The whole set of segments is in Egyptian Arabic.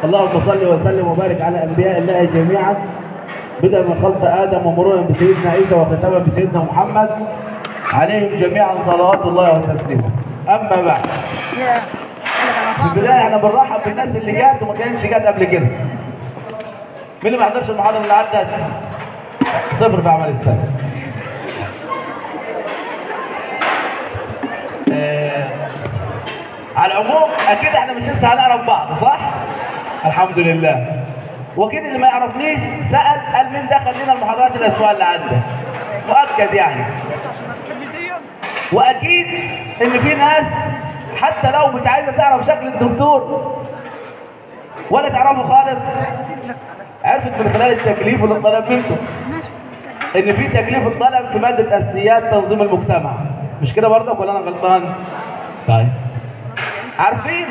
اللهم صل وسلم وبارك على انبياء الله جميعا بدءا من خلق ادم ومرورا بسيدنا عيسى وختاما بسيدنا محمد عليهم جميعا صلوات الله وتسليمه اما بعد في البدايه احنا بنرحب بالناس اللي جات وما كانتش جات قبل كده مين اللي ما حضرش المحاضره اللي عدت صفر في عمل السنه آه، على العموم اكيد احنا مش لسه هنعرف بعض صح الحمد لله واكيد اللي ما يعرفنيش سال قال مين دخل لنا المحاضرات الاسبوع اللي عدى مؤكد يعني واكيد ان في ناس حتى لو مش عايزه تعرف شكل الدكتور ولا تعرفه خالص عرفت من خلال التكليف اللي اتطلب منكم ان في تكليف الطلب في ماده اساسيات تنظيم المجتمع مش كده برضك ولا انا غلطان طيب عارفين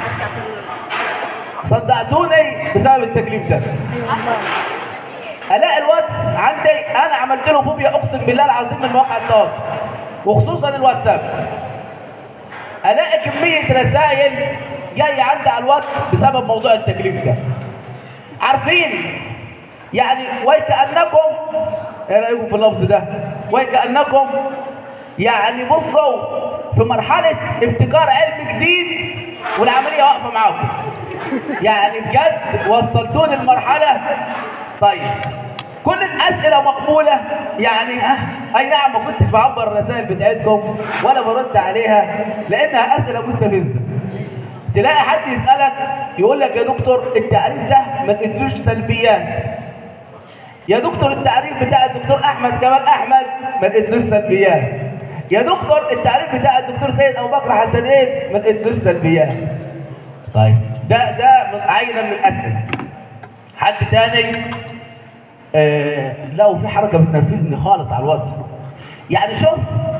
صدقتوني بسبب التكليف ده الاقي الواتس عندي انا عملت له فوبيا اقسم بالله العظيم من مواقع التواصل وخصوصا الواتساب الاقي كميه رسائل جايه عندي على الواتس بسبب موضوع التكليف ده عارفين يعني ويكأنكم ايه رايكم في اللفظ ده ويكأنكم يعني بصوا في مرحلة ابتكار علم جديد والعملية واقفة معاكم يعني بجد وصلتوني لمرحلة طيب كل الأسئلة مقبولة يعني ها أي نعم ما كنتش بعبر الرسائل بتاعتكم ولا برد عليها لأنها أسئلة مستفزة تلاقي حد يسألك يقول لك يا دكتور التعريف ده ما تدلوش سلبيات يا دكتور التعريف بتاع الدكتور احمد كمال احمد ما تدلوش سلبيات يا دكتور التعريف بتاع الدكتور سيد ابو بكر حسنين ما تدلوش سلبيات طيب ده ده من عينه من الاسئله حد تاني آه لا وفي حركه بتنرفزني خالص على الواتس يعني شوف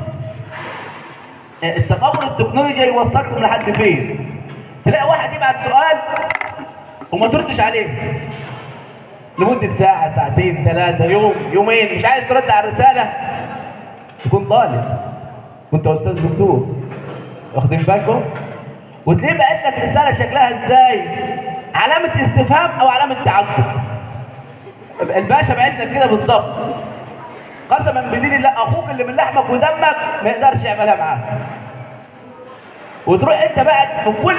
آه التطور التكنولوجي يوصلكم لحد فين تلاقي واحد يبعت سؤال وما تردش عليه لمدة ساعة ساعتين ثلاثة يوم يومين مش عايز ترد على الرسالة تكون طالب وانت استاذ دكتور واخدين بالكم وتلاقيه بعت لك رسالة شكلها ازاي علامة استفهام او علامة تعجب الباشا بعت لك كده بالظبط قسما بدين الله اخوك اللي من لحمك ودمك ما يقدرش يعملها معاك وتروح انت بقى في كل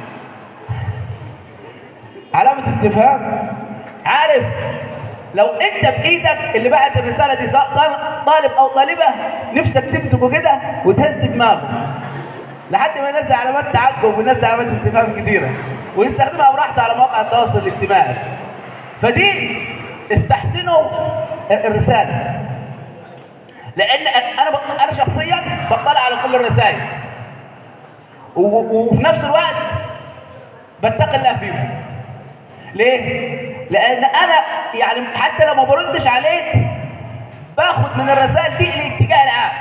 علامة استفهام عارف لو انت بايدك اللي بعت الرساله دي سواء كان طالب او طالبه نفسك تمسكه كده وتهز دماغه لحد ما ينزل علامات تعجب وينزل علامات استفهام كتيره ويستخدمها براحته على مواقع التواصل الاجتماعي فدي استحسنوا الرساله لان انا بط... انا شخصيا بطلع على كل الرسائل و... وفي نفس الوقت بتقي الله فيهم ليه؟ لان انا يعني حتى لو ما بردش عليك باخد من الرسائل دي الاتجاه العام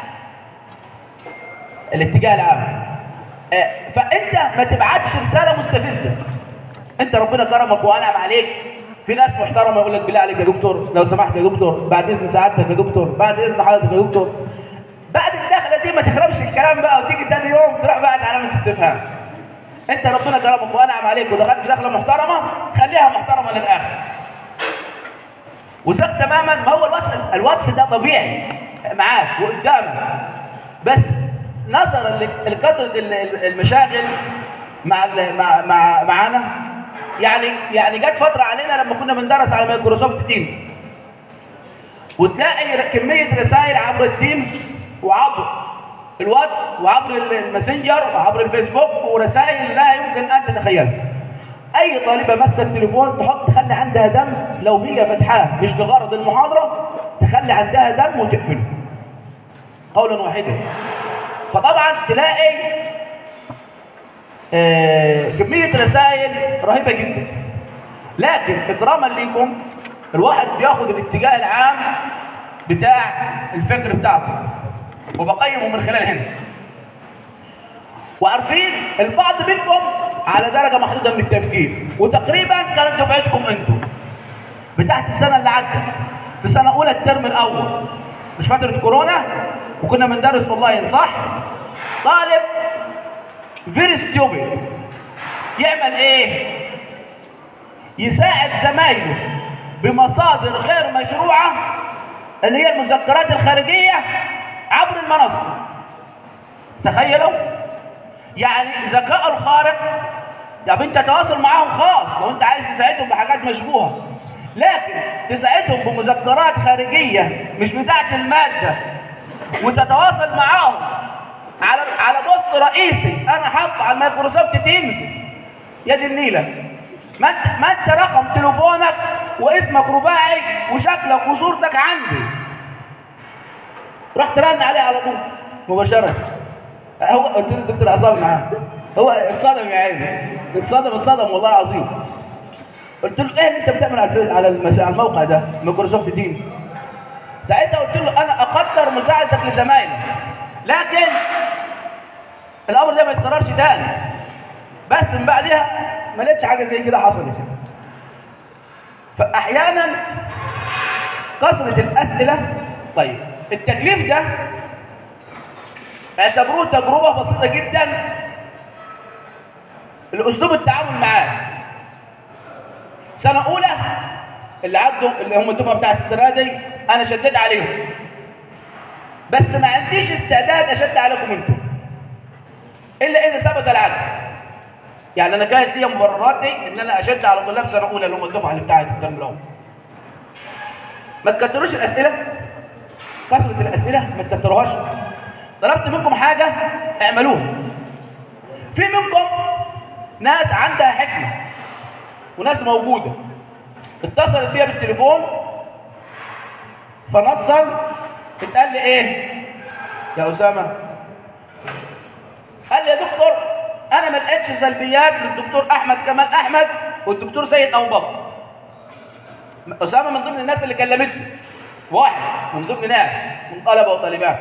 الاتجاه العام آه، فانت ما تبعتش رساله مستفزه انت ربنا كرمك وانعم عليك في ناس محترمه يقول لك بالله عليك يا دكتور لو سمحت يا دكتور بعد اذن سعادتك يا دكتور بعد اذن حضرتك يا دكتور بعد الدخله دي ما تخربش الكلام بقى وتيجي تاني يوم تروح بقى علامه استفهام انت ربنا كرمك وانعم عليك ودخلت دخله محترمه خليها محترمه للاخر وثق تماما ما هو الواتس الواتس ده طبيعي معاك وقدامك بس نظرا لكثره المشاغل مع مع مع معانا يعني يعني جت فتره علينا لما كنا بندرس على مايكروسوفت تيمز وتلاقي كميه رسائل عبر التيمز وعبر الواتس وعبر الماسنجر وعبر الفيسبوك ورسائل لا يمكن ان تتخيلها اي طالبه ماسكه التليفون تحط تخلي عندها دم لو هي فتحاه مش لغرض المحاضره تخلي عندها دم وتقفله قولا واحدا فطبعا تلاقي آه كميه رسائل رهيبه جدا لكن اكراما ليكم الواحد بياخد الاتجاه العام بتاع الفكر بتاعكم وبقيمه من خلال هنا وعارفين البعض منكم على درجه محدوده من التفكير وتقريبا كانت دفعتكم انتم بتاعت السنه اللي عدت في سنه اولى الترم الاول مش فتره كورونا وكنا بندرس اونلاين صح طالب فيري ستيوبid يعمل ايه يساعد زمايله بمصادر غير مشروعة اللي هي المذكرات الخارجية عبر المنصة تخيلوا يعني ذكاء الخارق طب انت تواصل معاهم خاص لو انت عايز تساعدهم بحاجات مشبوهة لكن تساعدهم بمذكرات خارجية مش بتاعت المادة وتتواصل معاهم على على بوست رئيسي انا حاطه على المايكروسوفت تيمز يا دي النيله ما انت ما انت رقم تليفونك واسمك رباعي وشكلك وصورتك عندي رحت رن عليه على طول مباشره هو قلت له الدكتور عصام معاه هو اتصدم يا عيني اتصدم اتصدم والله العظيم قلت له ايه اللي انت بتعمل على الفيس- على المس- على الموقع ده مايكروسوفت تيمز ساعتها قلت له انا اقدر مساعدتك لزمايلك لكن الامر ده ما يتكررش تاني بس من بعدها ما لقيتش حاجه زي كده حصلت فاحيانا كثره الاسئله طيب التكليف ده اعتبروه تجربه بسيطه جدا الاسلوب التعامل معاه سنه اولى اللي عدوا اللي هم الدفعه بتاعت السنه دي انا شديت عليهم بس ما عنديش استعداد اشد عليكم انتم الا اذا ثبت العكس يعني انا كانت لي مبرراتي ان انا اشد على طلاب سنه اولى اللي هم الدفعه اللي بتاعت الترم الاول ما تكتروش الاسئله كثره الاسئله ما تكتروهاش طلبت منكم حاجه اعملوها في منكم ناس عندها حكمه وناس موجوده اتصلت بيا بالتليفون فنصا اتقال لي ايه يا اسامه قال لي يا دكتور انا ما لقيتش سلبيات للدكتور احمد كمال احمد والدكتور سيد ابو بكر اسامه من ضمن الناس اللي كلمتني واحد من ضمن ناس من طلبه وطالبات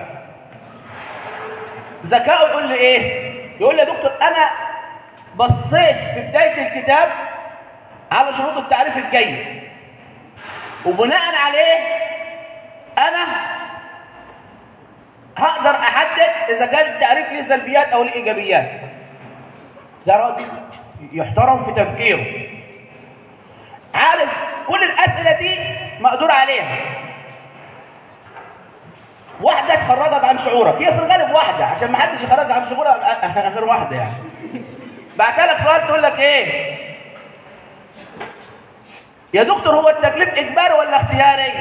ذكاؤه يقول لي ايه يقول لي يا دكتور انا بصيت في بدايه الكتاب على شروط التعريف الجيد وبناء عليه انا هقدر احدد اذا كان التعريف ليه سلبيات او ليه ايجابيات ده راجل يحترم في تفكيره عارف كل الاسئله دي مقدور عليها واحده تخرجك عن شعورك هي في الغالب واحده عشان ما حدش يخرجك عن شعورك غير واحده يعني بعت لك سؤال تقول لك ايه يا دكتور هو التكليف اجباري ولا اختياري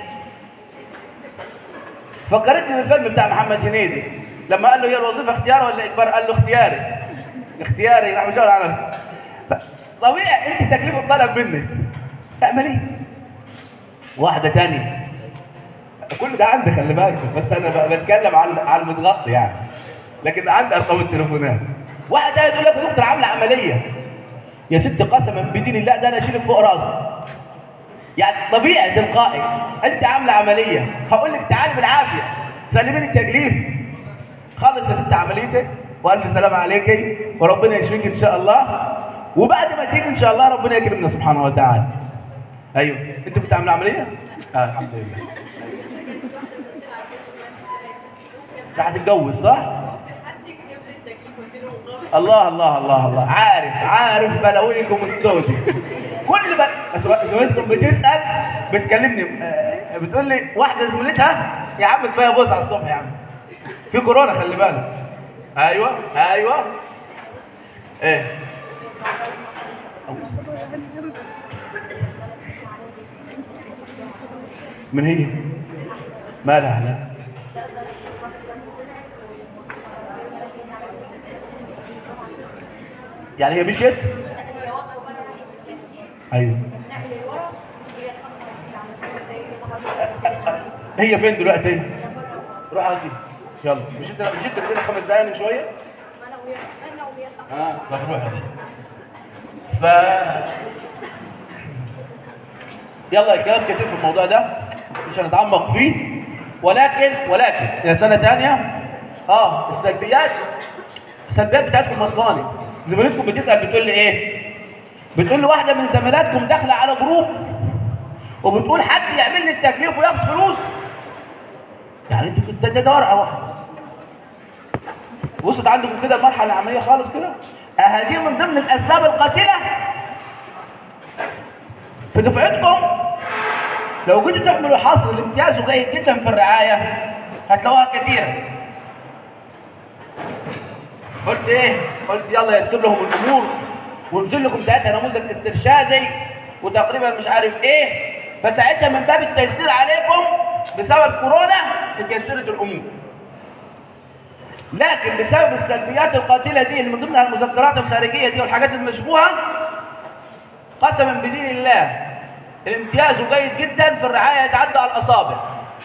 فكرتني بالفيلم بتاع محمد هنيدي لما قال له هي الوظيفه اختيار ولا اجبار قال له اختياري اختياري راح مشاور على نفسه طبيعي انت تكليف الطلب منك اعمل ايه واحده تانية كل ده عندي خلي بالك بس انا ب- بتكلم على على المتغطي يعني لكن عندي ارقام التليفونات واحد تاني تقول لك يا دكتور عامله عمليه يا ست قسما بدين الله ده انا اشيلك فوق راسي يعني طبيعي تلقائي انت عامله عمليه هقول لك تعالي بالعافيه سلميني التكليف خلص يا ست عمليتك والف سلامه عليكي وربنا يشفيك ان شاء الله وبعد ما تيجي ان شاء الله ربنا يكرمنا سبحانه وتعالى ايوه انت كنت عامله عمليه اه الحمد لله راح تتجوز صح حد يكتب لي التكليف قلت له غلط الله الله الله الله عارف عارف بلاويكم السودي كل ما زميلتكم بتسال بتكلمني آه، بتقول لي واحده زميلتها يا عم كفايه بوس على الصبح يا عم في كورونا خلي بالك ايوه ايوه ايه من هي مالها لا يعني هي مشيت هي واقفه بره ناحيه الكتير ايوه ناحيه لورا وهي اتاخرت هي فين دلوقتي روح هاتي يلا مش انت مش انت بدينا خمس دقايق من شويه انا وهي انا وهي اتاخرت اه طب روح هاتي ف يلا الكلام كتير في الموضوع ده مش هنتعمق فيه ولكن ولكن يا سنه ثانيه اه السلبيات السلبيات بتاعتكم وصلاني زميلتكم بتسال بتقول لي ايه بتقول لي واحده من زميلاتكم داخله على جروب وبتقول حد يعمل لي التكليف وياخد فلوس يعني انت كنت ده ده ورقه واحده وصلت عندكم كده المرحله العمليه خالص كده هذه من ضمن الاسباب القاتله في دفعتكم لو جيتوا تعملوا حصر الامتياز جيد جدا في الرعايه هتلاقوها كثيره قلت ايه قلت يلا يسر لهم الامور ونزل لكم ساعتها نموذج استرشادي وتقريبا مش عارف ايه فساعتها من باب التيسير عليكم بسبب كورونا اتيسرت الامور لكن بسبب السلبيات القاتله دي اللي من ضمنها المذكرات الخارجيه دي والحاجات المشبوهه قسما بدين الله الامتياز جيد جدا في الرعايه يتعدى على الاصابع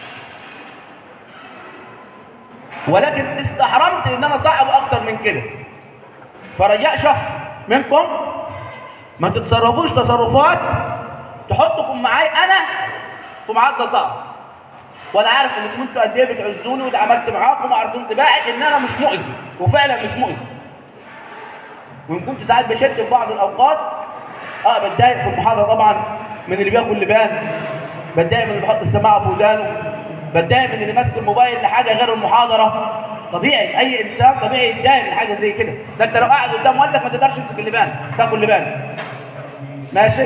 ولكن استحرمت ان انا صعب اكتر من كده فرجاء شخص منكم ما تتصرفوش تصرفات تحطكم معاي انا في معادله صعبه وانا عارف ان انتوا قد ايه بتعزوني واتعاملت معاكم وعارفين طباعي ان انا مش مؤذي وفعلا مش مؤذي وان كنت ساعات بشد في بعض الاوقات اه بتضايق في المحاضره طبعا من اللي بياكل لبان بتضايق من اللي بيحط السماعه في ودانه بتضايق من اللي ماسك الموبايل لحاجه غير المحاضره طبيعي اي انسان طبيعي يتضايق من حاجه زي كده ده انت لو قاعد قدام والدك ما تقدرش تمسك اللبان تاكل لبان ماشي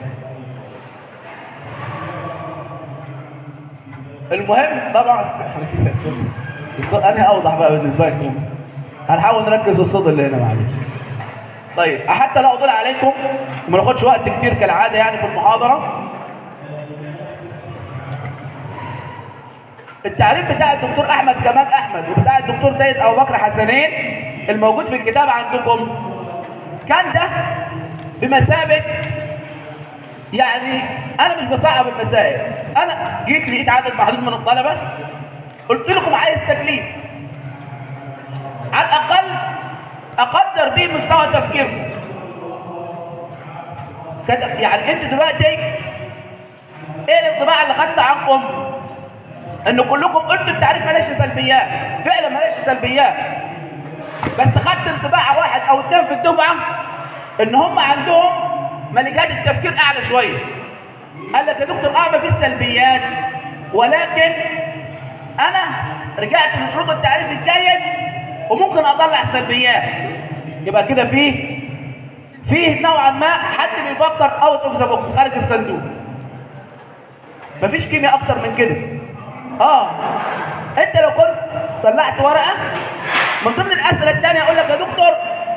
المهم طبعا الصوت انا اوضح بقى بالنسبه لكم هنحاول نركز الصوت اللي هنا معلش طيب حتى لا اطول عليكم وما ناخدش وقت كتير كالعاده يعني في المحاضره التعريف بتاع الدكتور احمد كمال احمد وبتاع الدكتور سيد ابو بكر حسنين الموجود في الكتاب عندكم كان ده بمثابه يعني انا مش بصعب المسائل انا جيت لقيت عدد محدود من الطلبه قلت لكم عايز تكليف على الاقل اقدر بيه مستوى تفكيركم كده يعني انت دلوقتي ايه الانطباع اللي خدته عنكم ان كلكم قلتوا التعريف مالهاش سلبيات فعلا مالهاش سلبيات بس خدت انطباع واحد او اتنين في الدفعه ان هم عندهم ملكات التفكير اعلى شويه قال لك يا دكتور اه مفيش سلبيات ولكن انا رجعت لشروط التعريف الجيد وممكن اطلع سلبيات يبقى كده فيه فيه نوعا ما حد بيفكر اوت اوف ذا بوكس خارج الصندوق مفيش كيمياء اكتر من كده اه انت لو كنت طلعت ورقه من ضمن الاسئله الثانيه اقول لك يا دكتور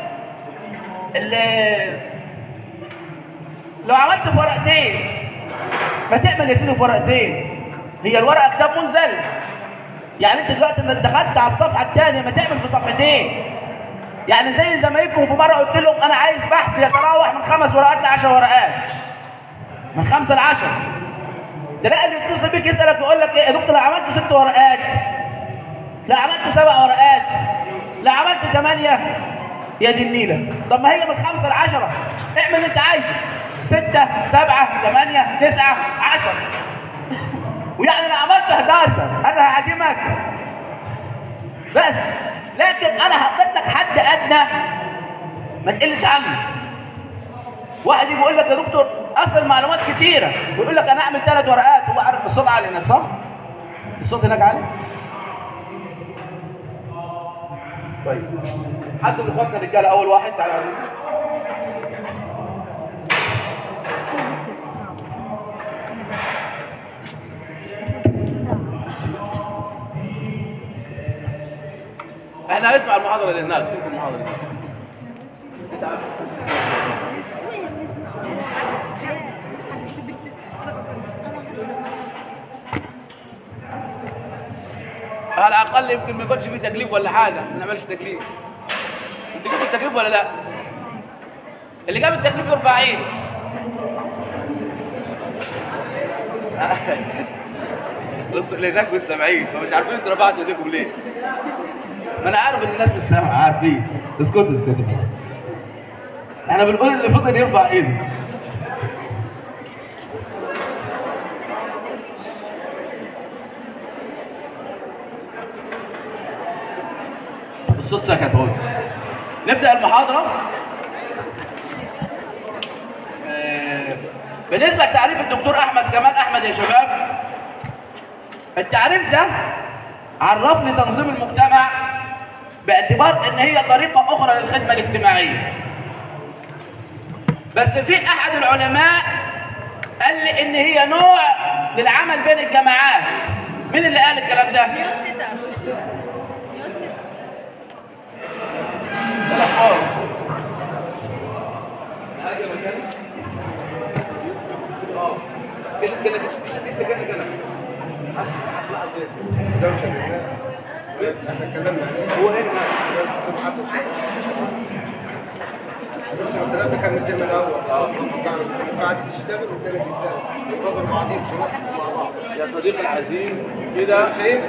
اللي لو عملت في ورقتين ما تعمل يا سيدي في ورقتين هي الورقه كتاب منزل يعني انت دلوقتي انك دخلت على الصفحه الثانيه ما تعمل في صفحتين يعني زي زمايلكم في مره قلت لهم انا عايز بحث يتراوح من خمس ورقات ل 10 ورقات من خمسه ل 10 ده لا اللي يتصل بيك يسالك يقول لك ايه يا دكتور لو عملت ست ورقات لا عملت سبع ورقات لا عملت ثمانيه يا دي النيله طب ما هي من خمسه ل 10 اعمل اللي انت عايزه ستة سبعة ثمانية تسعة عشر ويعني لو عملت 11 انا هعدمك بس لكن انا حطيت لك حد ادنى ما تقلش عنه واحد يجي يقول لك يا دكتور اصل معلومات كتيره ويقول لك انا اعمل ثلاث ورقات هو عارف الصوت عالي هناك صح؟ الصوت هناك عالي؟ طيب حد من اخواتنا الرجاله اول واحد تعالى على اليمين. احنا هنسمع المحاضره اللي هناك سيبكم المحاضره اللي هناك انت عارف على الاقل يمكن ما يكونش فيه تكليف ولا حاجه ما نعملش تكليف انت جبت التكليف ولا لا اللي جاب التكليف يرفع عينه بص اللي هناك مش سامعين فمش عارفين انتوا رفعتوا ايديكم ليه ما انا عارف ان الناس مش سامعه عارفين اسكتوا اسكتوا احنا بنقول اللي فضل يرفع ايده الصوت سكت اهو نبدا المحاضره آه، بالنسبه لتعريف الدكتور احمد كمال احمد يا شباب التعريف ده عرف لي تنظيم المجتمع باعتبار ان هي طريقه اخرى للخدمه الاجتماعيه بس في احد العلماء قال لي ان هي نوع للعمل بين الجماعات مين اللي قال الكلام ده نيوز كده نيوز كده احنا اتكلمنا عليه هو هنا دكتور حسن الكلام ده كان من الترم الاول قاعد تشتغل والدنيا تشتغل ينتظر بعضين تنسق مع بعض يا صديقي العزيز كده شايف؟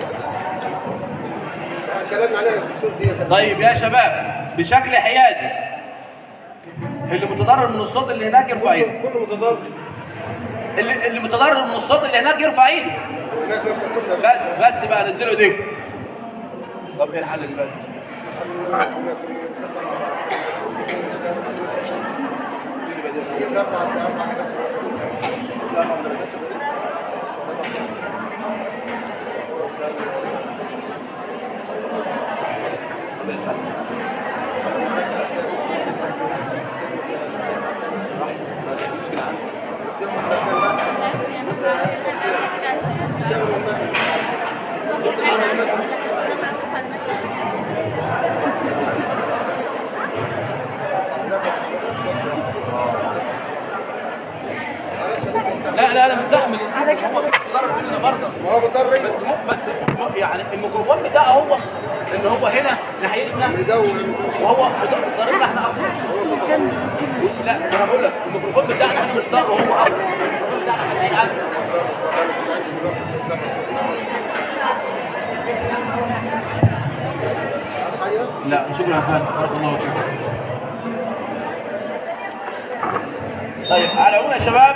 اتكلمنا عليه يا دكتور دي طيب يا شباب بشكل حيادي اللي متضرر من الصوت اللي هناك يرفع ايده كله متضرر اللي, اللي متضرر من الصوت اللي هناك يرفع ايده هناك نفس القصه بس بس بقى نزلوا ايديكم طب ايه الحل دلوقتي يتلبع في اربع حاجات لا لا انا مستحمل هو متضرر مننا برضه ما هو مضر بس مو بس مو- يعني الميكروفون بتاعه هو ان هو هنا ناحيتنا يدور وهو ضررنا احنا اكتر لا ما انا بقول لك الميكروفون بتاعنا احنا مش ضر هو اكتر الميكروفون بتاعنا احنا هيعدي حاجه لا شكرا يا فندم بارك الله فيك طيب على العموم يا شباب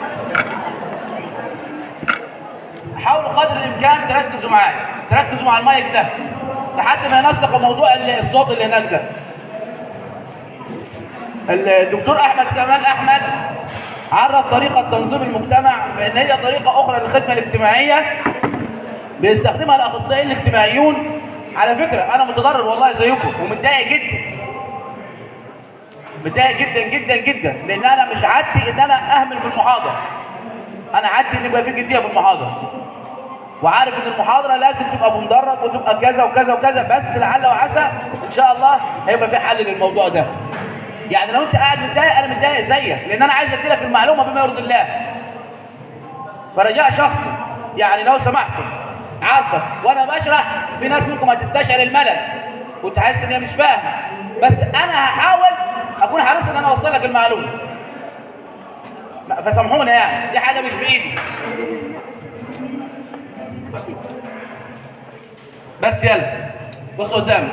حاولوا قدر الامكان تركزوا معايا تركزوا مع المايك ده لحد ما ينسق موضوع ال- الصوت اللي هناك ده الدكتور احمد كمال احمد عرف طريقه تنظيم المجتمع بان هي طريقه اخرى للخدمه الاجتماعيه بيستخدمها الاخصائيين الاجتماعيون على فكره انا متضرر والله زيكم ومتضايق جدا متضايق جدا جدا جدا لان انا مش عادتي ان انا اهمل في المحاضره انا عادتي ان يبقى في جديه في المحاضره وعارف ان المحاضره لازم تبقى بمدرج وتبقى كذا وكذا وكذا بس لعل وعسى ان شاء الله هيبقى في حل للموضوع ده يعني لو انت قاعد متضايق انا متضايق زيك لان انا عايز اديلك المعلومه بما يرضي الله فرجاء شخصي يعني لو سمحتم عارفه وانا بشرح في ناس منكم هتستشعر الملل وتحس ان هي مش فاهمه بس انا هحاول اكون حريص ان انا اوصل لك المعلومه فسامحونا يعني دي حاجه مش بايدي بس يلا بص قدامي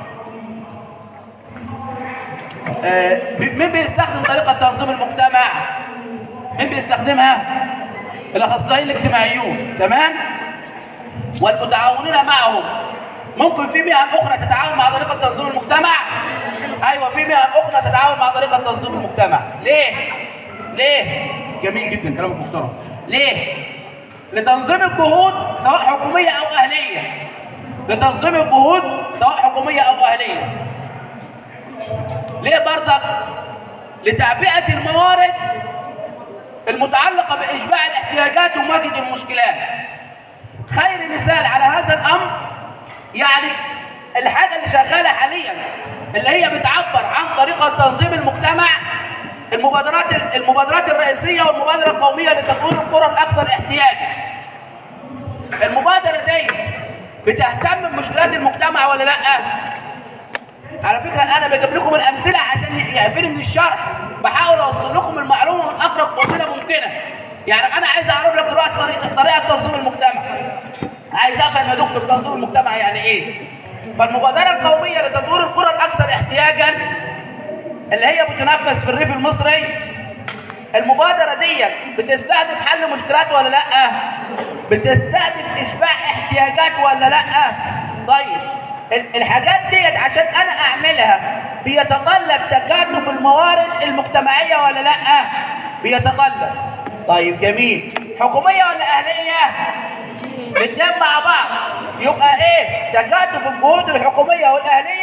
آه، مين بيستخدم طريقه تنظيم المجتمع مين بيستخدمها الاخصائيين الاجتماعيون تمام والمتعاونين معهم ممكن في مهن اخرى تتعاون مع طريقه تنظيم المجتمع ايوه في مهن اخرى تتعاون مع طريقه تنظيم المجتمع ليه ليه جميل جدا كلامك محترم ليه لتنظيم الجهود سواء حكوميه او اهليه لتنظيم الجهود سواء حكوميه او اهليه ليه برضك لتعبئه الموارد المتعلقه باشباع الاحتياجات ومواجهه المشكلات خير مثال على هذا الامر يعني الحاجه اللي شغاله حاليا اللي هي بتعبر عن طريقه تنظيم المجتمع المبادرات المبادرات الرئيسيه والمبادره القوميه لتطوير القرى الاكثر احتياجا المبادره دي بتهتم بمشكلات المجتمع ولا لا على فكره انا بجيب لكم الامثله عشان يعفيني من الشرح بحاول اوصل لكم المعلومه من اقرب وسيله ممكنه يعني انا عايز اعرف لك دلوقتي طريقه طريقه تنظيم المجتمع عايز افهم يا دكتور تنظيم المجتمع يعني ايه فالمبادره القوميه لتطوير القرى الاكثر احتياجا اللي هي بتنفذ في الريف المصري المبادره دي بتستهدف حل مشكلات ولا لا بتستهدف اشباع احتياجات ولا لا طيب ال- الحاجات ديت عشان انا اعملها بيتطلب تكاتف الموارد المجتمعيه ولا لا بيتطلب طيب جميل حكوميه ولا اهليه الاثنين مع بعض يبقى ايه تكاتف الجهود الحكوميه والاهليه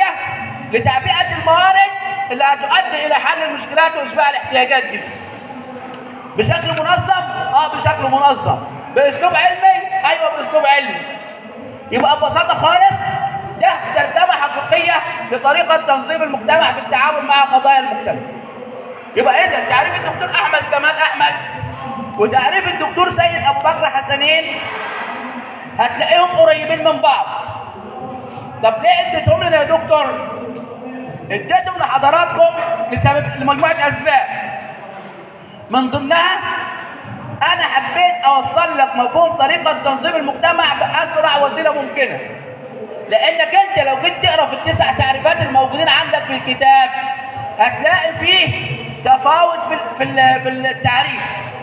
لتعبئه الموارد اللي هتؤدي الى حل المشكلات واشباع الاحتياجات دي بشكل منظم اه بشكل منظم باسلوب علمي ايوه باسلوب علمي يبقى ببساطه خالص ده ترجمه حقيقيه لطريقه تنظيم المجتمع في التعامل مع قضايا المجتمع يبقى اذا تعريف الدكتور احمد كمال احمد وتعريف الدكتور سيد ابو بكر حسنين هتلاقيهم قريبين من بعض طب ليه اديتهم لنا يا دكتور اديتهم لحضراتكم لسبب لمجموعه اسباب من ضمنها انا حبيت اوصل لك مفهوم طريقه تنظيم المجتمع باسرع وسيله ممكنه لانك انت لو جيت تقرا في التسع تعريفات الموجودين عندك في الكتاب هتلاقي فيه تفاوت في ال- في ال- في التعريف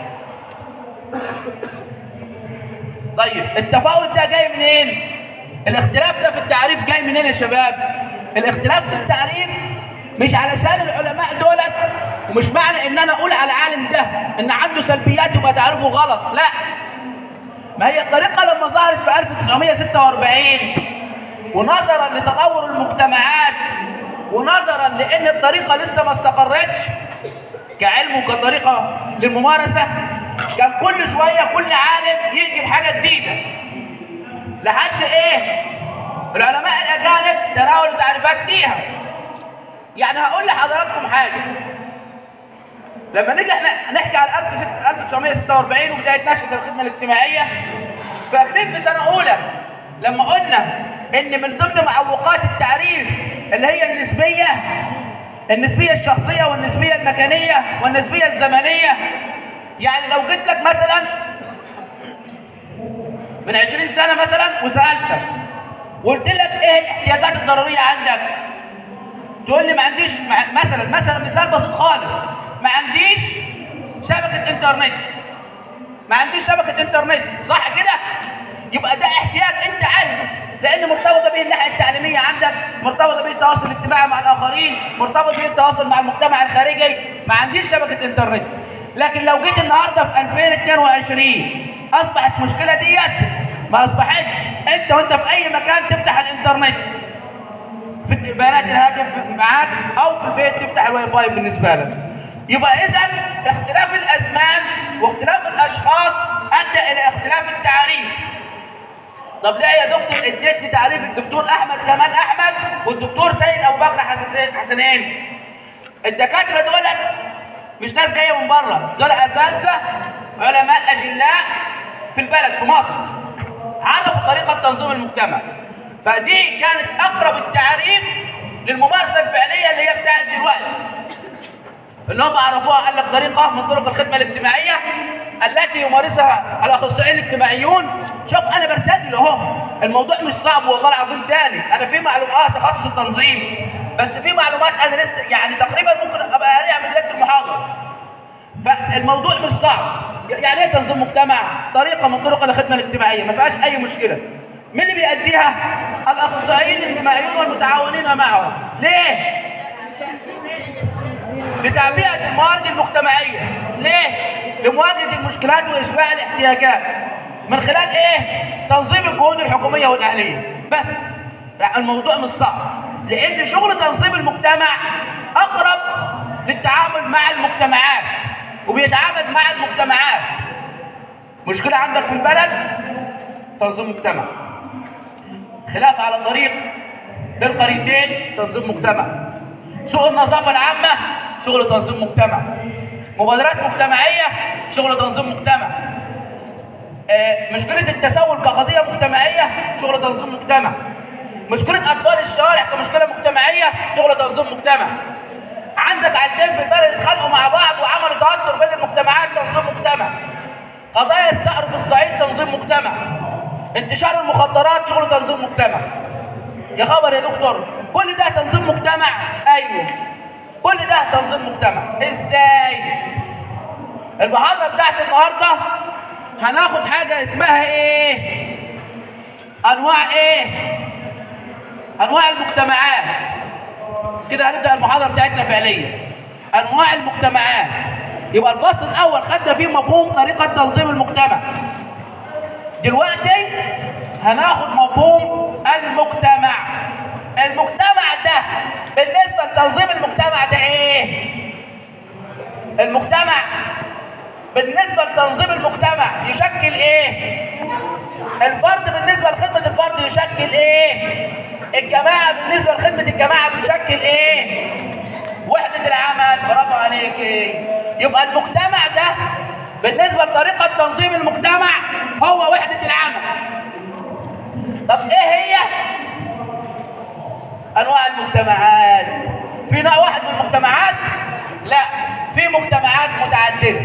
طيب التفاوت ده جاي منين الاختلاف ده في التعريف جاي منين يا شباب الاختلاف في التعريف مش علشان العلماء دولت ومش معنى ان انا اقول على العالم ده ان عنده سلبيات يبقى تعريفه غلط لا ما هي الطريقه لما ظهرت في 1946 ونظرا لتطور المجتمعات ونظرا لان الطريقه لسه ما استقرتش كعلم وكطريقه للممارسه كان كل شويه كل عالم يجي بحاجه جديده لحد ايه العلماء الاجانب تناولوا تعريفات ليها يعني هقول لحضراتكم حاجه لما نيجي احنا نحكي على 1946 وبدايه نشره الخدمه الاجتماعيه فاكرين في سنه اولى لما قلنا ان من ضمن معوقات التعريف اللي هي النسبيه النسبيه الشخصيه والنسبيه المكانيه والنسبيه الزمنيه يعني لو جيت لك مثلا من 20 سنه مثلا وسالتك وقلت لك ايه الاحتياجات الضروريه عندك تقول لي ما عنديش مع- مثلا مثلا مثال بسيط خالص ما عنديش شبكه انترنت ما عنديش شبكه انترنت صح كده يبقى ده احتياج انت عايزه لان مرتبطه به الناحيه التعليميه عندك مرتبطه به التواصل الاجتماعي مع الاخرين مرتبط به التواصل مع المجتمع الخارجي ما عنديش شبكه انترنت لكن لو جيت النهارده في 2022 اصبحت مشكله ديت ما اصبحتش انت وانت في اي مكان تفتح الانترنت في بيانات الهاتف معاك او في البيت تفتح الواي فاي بالنسبه لك يبقى اذا اختلاف الازمان واختلاف الاشخاص ادى الى اختلاف التعريف طب ليه يا دكتور اديتني تعريف الدكتور احمد كمال احمد والدكتور سيد ابو بكر حسن- حسنين الدكاتره دولت مش ناس جايه من بره دول اساتذه علماء اجلاء في البلد في مصر عرفوا طريقه تنظيم المجتمع فدي كانت اقرب التعريف للممارسه الفعليه اللي هي بتاعت دلوقتي اللي هم عرفوها قال لك طريقه من طرق الخدمه الاجتماعيه التي يمارسها الاخصائيين الاجتماعيون شوف انا برتجل اهو الموضوع مش صعب والله العظيم تاني انا في معلومات تخصص التنظيم بس في معلومات انا لسه يعني تقريبا ممكن ابقى قاريها من ليله المحاضره فالموضوع مش صعب يعني ايه تنظيم مجتمع طريقه من طرق الخدمه الاجتماعيه ما فيهاش اي مشكله مين اللي بيأديها الاخصائيين الاجتماعيون والمتعاونين معهم ليه لتعبئه الموارد المجتمعيه ليه لمواجهه المشكلات واشباع الاحتياجات من خلال ايه تنظيم الجهود الحكوميه والاهليه بس لا الموضوع مش صعب لان شغل تنظيم المجتمع اقرب للتعامل مع المجتمعات وبيتعامل مع المجتمعات مشكله عندك في البلد تنظيم مجتمع خلاف على الطريق بالقريتين تنظيم مجتمع سوق النظافه العامه شغل تنظيم مجتمع مبادرات مجتمعيه شغل تنظيم مجتمع آه، مشكله التسول كقضيه مجتمعيه شغل تنظيم مجتمع مشكله اطفال الشوارع كمشكله مجتمعيه شغل تنظيم مجتمع عندك عيلتين في البلد اتخانقوا مع بعض وعملوا توتر بين المجتمعات تنظيم مجتمع قضايا الثأر في الصعيد تنظيم مجتمع انتشار المخدرات شغل تنظيم مجتمع يا خبر يا دكتور كل ده تنظيم مجتمع ايوه كل ده تنظيم مجتمع ازاي المحاضره بتاعت النهارده هناخد حاجه اسمها ايه انواع ايه انواع المجتمعات كده هنبدا المحاضره بتاعتنا فعليا انواع المجتمعات يبقى الفصل الاول خدنا فيه مفهوم طريقه تنظيم المجتمع دلوقتي هناخد مفهوم المجتمع المجتمع ده بالنسبه لتنظيم المجتمع ده ايه المجتمع بالنسبة لتنظيم المجتمع يشكل ايه الفرد بالنسبة لخدمة الفرد يشكل ايه الجماعة بالنسبة لخدمة الجماعة بتشكل ايه وحدة العمل برافو عليك يبقى المجتمع ده بالنسبة لطريقة تنظيم المجتمع هو وحدة العمل طب ايه هي انواع المجتمعات في نوع واحد من المجتمعات لا في مجتمعات متعدده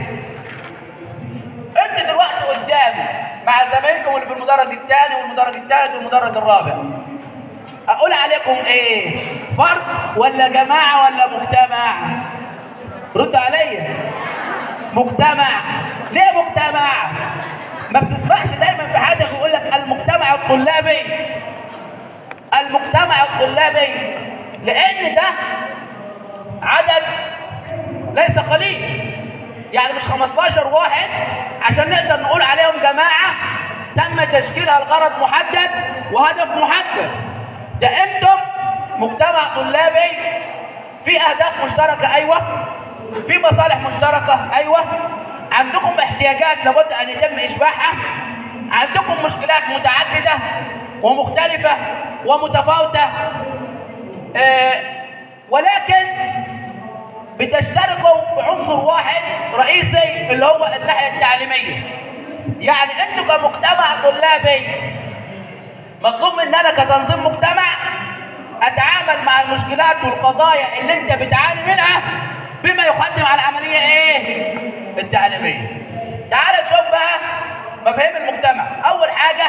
انت دلوقتي قدامي مع زمايلكم اللي في المدرج الثاني والمدرج الثالث والمدرج الرابع اقول عليكم ايه فرد ولا جماعه ولا مجتمع رد عليا مجتمع ليه مجتمع ما بتسمعش دايما في حاجه بيقول لك المجتمع الطلابي المجتمع الطلابي لان ده عدد ليس قليل يعني مش 15 واحد عشان نقدر نقول عليهم جماعه تم تشكيلها لغرض محدد وهدف محدد ده انتم مجتمع طلابي في اهداف مشتركه ايوه في مصالح مشتركه ايوه عندكم احتياجات لابد ان يتم اشباعها عندكم مشكلات متعدده ومختلفه ومتفاوته آه ولكن بتشتركوا في عنصر واحد رئيسي اللي هو الناحيه التعليميه يعني انتوا كمجتمع طلابي مطلوب مننا كتنظيم مجتمع اتعامل مع المشكلات والقضايا اللي انت بتعاني منها بما يقدم على العمليه ايه التعليميه تعال نشوف بقى مفاهيم المجتمع اول حاجه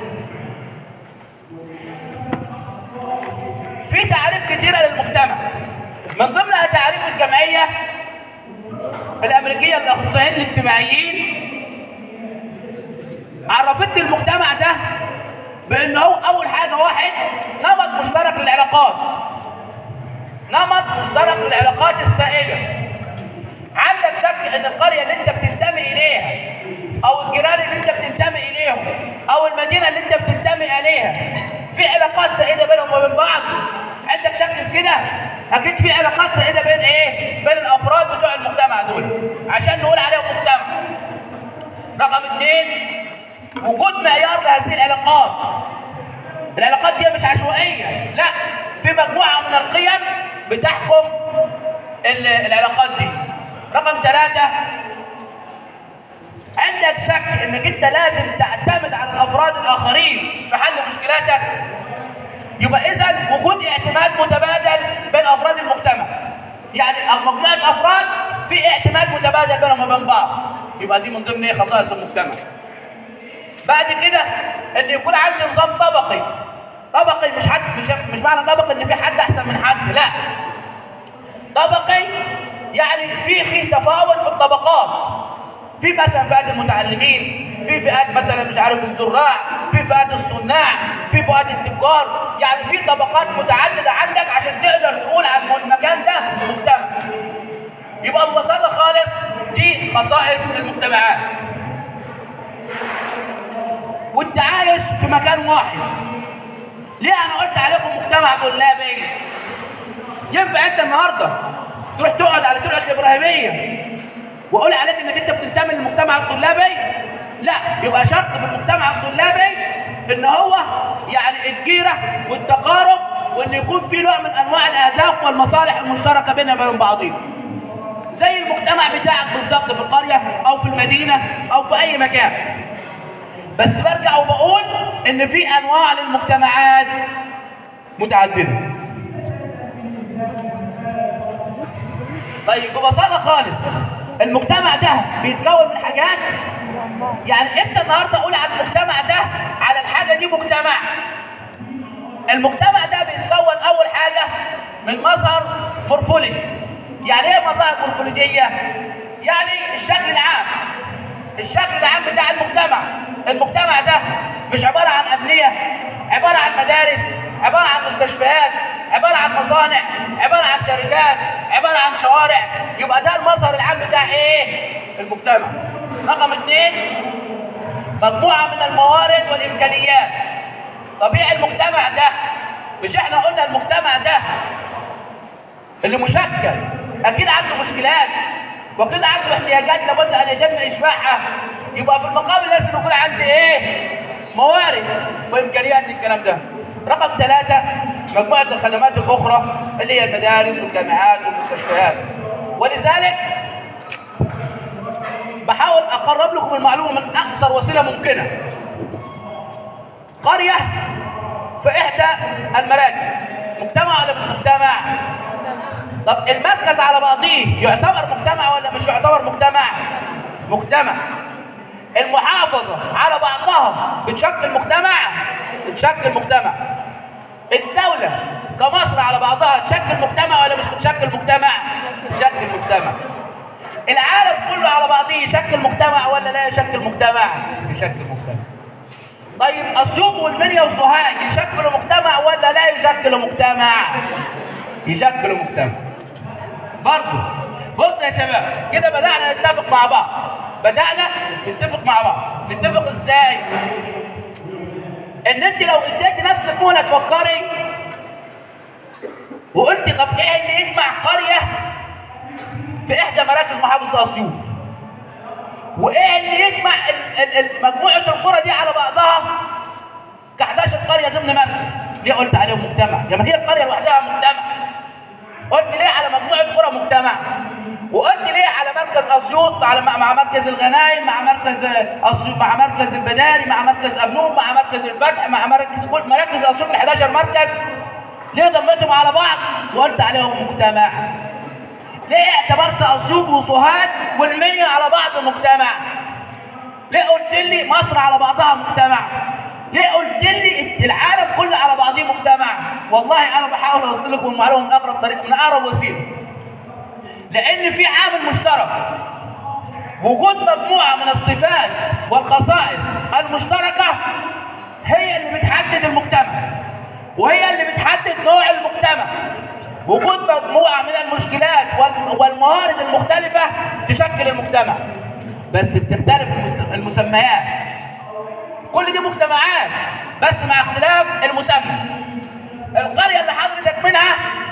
في تعريف كتيره للمجتمع من ضمنها تعريف الجمعيه الامريكيه للاخصائيين الاجتماعيين عرفتني المجتمع ده بان هو اول حاجه واحد نمط مشترك للعلاقات نمط مشترك للعلاقات السائله عندك شك ان القريه اللي انت بتنتمي اليها او الجيران اللي انت بتنتمي اليهم او المدينه اللي انت بتنتمي اليها في علاقات سائله بينهم وبين بعض عندك شك في كده اكيد في علاقات سائله بين ايه بين الافراد بتوع المجتمع دول عشان نقول عليهم مجتمع رقم اثنين وجود معيار لهذه العلاقات العلاقات دي مش عشوائيه لا في مجموعه من القيم بتحكم العلاقات دي رقم ثلاثة عندك شك انك انت لازم تعتمد على الافراد الاخرين في حل مشكلاتك يبقى اذا وجود اعتماد متبادل بين افراد المجتمع يعني مجموعه افراد في اعتماد متبادل بينهم وبين بعض يبقى دي من ضمن ايه خصائص المجتمع بعد كده ان يكون عندي نظام طبقي طبقي مش حد مش مش معنى طبقي ان في حد احسن من حد لا طبقي يعني في في تفاوت في الطبقات في مثلا فئات المتعلمين في فئات مثلا مش عارف الزراع في فئات الصناع في فئات التجار يعني في طبقات متعدده عندك عشان تقدر تقول عن المكان ده مجتمع يبقى ببساطه خالص دي خصائص المجتمعات والتعايش في مكان واحد ليه انا قلت عليكم مجتمع طلابي ينفع انت النهارده تروح تقعد على طرقه الابراهيميه واقول عليك انك انت بتنتمي للمجتمع الطلابي لا يبقى شرط في المجتمع الطلابي ان هو يعني الجيره والتقارب وان يكون في نوع من انواع الاهداف والمصالح المشتركه بيننا وبين بعضينا زي المجتمع بتاعك بالظبط في القريه او في المدينه او في اي مكان بس برجع وبقول ان في انواع للمجتمعات متعدده طيب ببساطه خالص المجتمع ده بيتكون من حاجات يعني امتى النهارده اقول على المجتمع ده على الحاجه دي مجتمع المجتمع ده بيتكون اول حاجه من مظهر مورفولوجي يعني ايه مظاهر مورفولوجيه يعني الشكل العام الشكل العام بتاع المجتمع المجتمع ده مش عباره عن ابنيه عباره عن مدارس عباره عن مستشفيات عباره عن مصانع عباره عن شركات عباره عن شوارع يبقى ده المظهر العام بتاع ايه المجتمع رقم اثنين مجموعه من الموارد والامكانيات طبيعي المجتمع ده مش احنا قلنا المجتمع ده اللي مشكل اكيد عنده مشكلات وكده عنده احتياجات لابد ان يتم اشباعها يبقى في المقابل لازم يكون عندي ايه موارد وامكانيات للكلام ده رقم ثلاثة مجموعة الخدمات الأخرى اللي هي المدارس والجامعات والمستشفيات ولذلك بحاول أقرب لكم المعلومة من أقصر وسيلة ممكنة قرية في إحدى المراكز مجتمع ولا مش مجتمع؟ طب المركز على بعضيه يعتبر مجتمع ولا مش يعتبر مجتمع؟ مجتمع المحافظة على بعضها بتشكل مجتمع بتشكل مجتمع الدولة كمصر على بعضها تشكل مجتمع ولا مش بتشكل مجتمع؟ تشكل مجتمع العالم كله على بعضه يشكل مجتمع ولا لا يشكل مجتمع؟ يشكل مجتمع طيب اسيوط والمنيا وسوهاج يشكلوا مجتمع ولا لا يشكلوا مجتمع؟ يشكلوا مجتمع برضه بص يا شباب كده بدأنا نتفق مع بعض بدأنا نتفق مع بعض نتفق ازاي؟ ان انت لو اديتي نفسك مهله تفكري وقلت طب ايه اللي يجمع قريه في احدى مراكز محافظه اسيوط وايه اللي يجمع ال- ال- ال- مجموعه القرى دي على بعضها ك 11 قريه ضمن مركز ليه قلت عليهم مجتمع؟ يا ما هي القريه لوحدها مجتمع قلت ليه على مجموعه قرى مجتمع؟ وقلت ليه على مركز اسيوط على مع مع مركز الغنايم مع مركز اسيوط مع مركز البداري مع مركز ابنوب مع مركز الفتح مع مركز كل مراكز اسيوط ال 11 مركز ليه ضمتهم على بعض وقلت عليهم مجتمع؟ ليه اعتبرت اسيوط وسوهاج والمنيا على بعض مجتمع؟ ليه قلت لي مصر على بعضها مجتمع؟ ليه قلت لي العالم كله على بعضه مجتمع؟ والله انا بحاول اوصل لكم المعلومه من اقرب طريق من اقرب وسيله. لان في عامل مشترك وجود مجموعه من الصفات والخصائص المشتركه هي اللي بتحدد المجتمع وهي اللي بتحدد نوع المجتمع وجود مجموعه من المشكلات وال- والموارد المختلفه تشكل المجتمع بس بتختلف المس- المسميات كل دي مجتمعات بس مع اختلاف المسمى القريه اللي حضرتك منها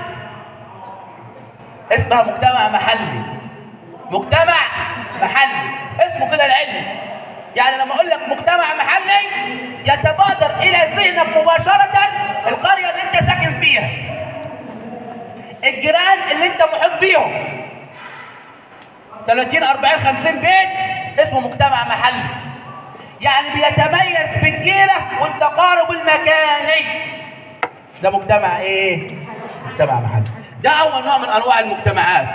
اسمها مجتمع محلي مجتمع محلي اسمه كده العلمي يعني لما اقول لك مجتمع محلي يتبادر الى ذهنك مباشره القريه اللي انت ساكن فيها الجيران اللي انت محيط بيهم 30 40 50 بيت اسمه مجتمع محلي يعني بيتميز بالجيره والتقارب المكاني ده مجتمع ايه مجتمع محلي ده اول نوع من انواع المجتمعات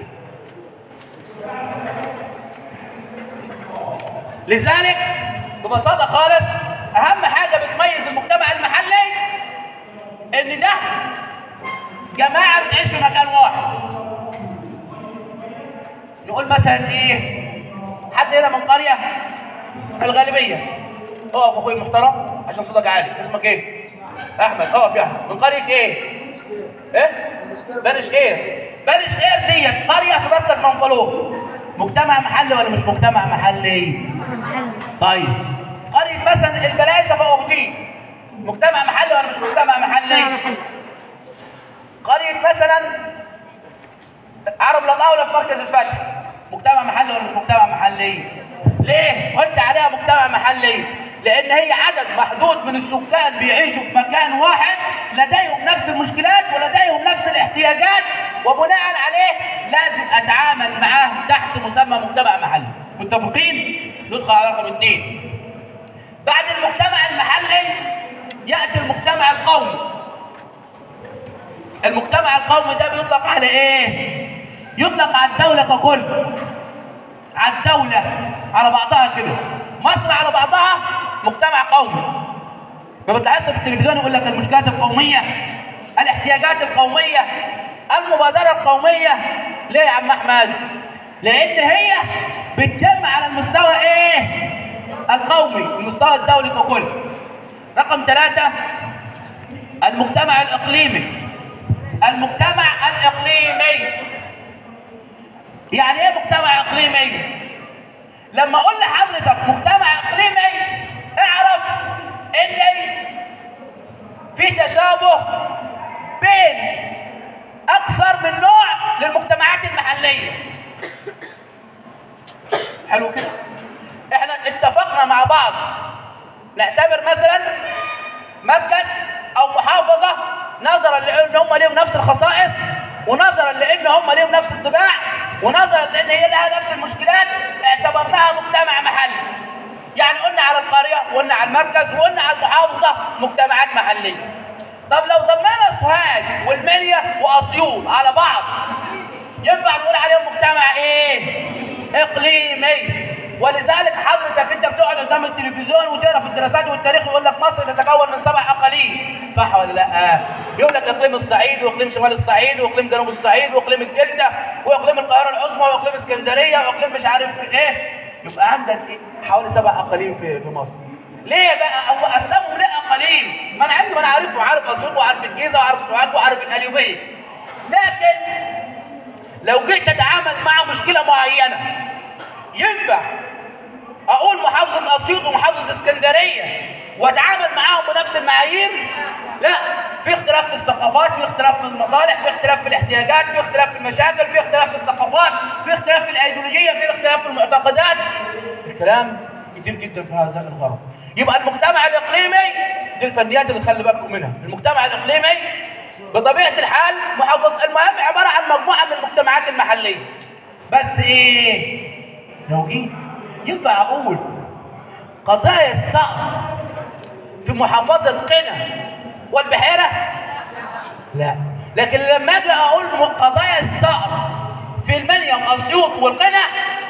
لذلك ببساطه خالص اهم حاجه بتميز المجتمع المحلي ان ده جماعه بتعيش في مكان واحد نقول مثلا ايه حد هنا من قريه الغالبيه اقف اخوي المحترم عشان صوتك عالي اسمك ايه احمد اقف يا احمد من قريه ايه ايه بني شقير بني شقير ديت قريه في مركز منفلوط مجتمع محلي ولا مش مجتمع محلي محل طيب قريه مثلا البلايزه فوق ابو تيج مجتمع محلي ولا مش مجتمع محلي محل قريه مثلا عرب لطاوله في مركز الفتح مجتمع محلي ولا مش مجتمع محلي ليه قلت عليها مجتمع محلي لان هي عدد محدود من السكان بيعيشوا في مكان واحد لديهم نفس المشكلات ولديهم نفس الاحتياجات وبناء عليه لازم اتعامل معاه تحت مسمى مجتمع محلي متفقين ندخل على رقم اثنين بعد المجتمع المحلي ياتي المجتمع القومي المجتمع القومي ده بيطلق على ايه يطلق على الدولة ككل على الدولة على بعضها كده مصر على بعضها مجتمع قومي ما بتلاحظش في التلفزيون يقول لك المشكلات القومية الاحتياجات القومية المبادرة القومية ليه يا عم احمد لان هي بتتم على المستوى ايه القومي المستوى الدولي ككل رقم ثلاثة المجتمع الإقليمي المجتمع الإقليمي يعني إيه مجتمع إقليمي؟ لما أقول لحضرتك مجتمع إقليمي اعرف إن في تشابه بين أكثر من نوع للمجتمعات المحلية حلو كده احنا اتفقنا مع بعض نعتبر مثلا مركز او محافظه نظرا لان هم ليهم نفس الخصائص ونظرا لان هم ليهم نفس الطباع ونظرا لان هي لها نفس المشكلات اعتبرناها مجتمع محلي يعني قلنا على القريه وقلنا على المركز وقلنا على المحافظه مجتمعات محليه طب لو ضمنا سوهاج والمنيا واسيوط على بعض ينفع نقول عليهم مجتمع ايه اقليمي ولذلك حضرتك انت بتقعد قدام التلفزيون وتقرا في الدراسات والتاريخ يقول لك مصر تتكون من سبع اقاليم صح ولا لا يقول لك اقليم الصعيد واقليم شمال الصعيد واقليم جنوب الصعيد واقليم الدلتا واقليم القاهره العظمى واقليم اسكندريه واقليم مش عارف ايه يبقى عندك إيه؟ حوالي سبع اقاليم في في مصر ليه بقى هو قسمهم ليه اقاليم ما انا عندي ما انا عارفه وعارف اسيوط وعارف الجيزه وعارف سوهاج وعارف القليوبيه لكن لو جيت تتعامل مع مشكله معينه ينفع اقول محافظه اسيوط ومحافظه اسكندريه واتعامل معاهم بنفس المعايير لا في اختلاف في الثقافات في اختلاف في المصالح في اختلاف في الاحتياجات في اختلاف في المشاكل في اختلاف في الثقافات في اختلاف في الايديولوجيه في اختلاف في المعتقدات الكلام كتير جدا في هذا الغرض يبقى المجتمع الاقليمي دي الفنيات اللي خلي بالكم منها المجتمع الاقليمي بطبيعه الحال محافظ المهم عباره عن مجموعه من المجتمعات المحليه بس ايه لو جيت ينفع اقول قضايا الثأر في محافظة قنا والبحيرة لا لكن لما اجي اقول قضايا الثأر في المنيا واسيوط والقنا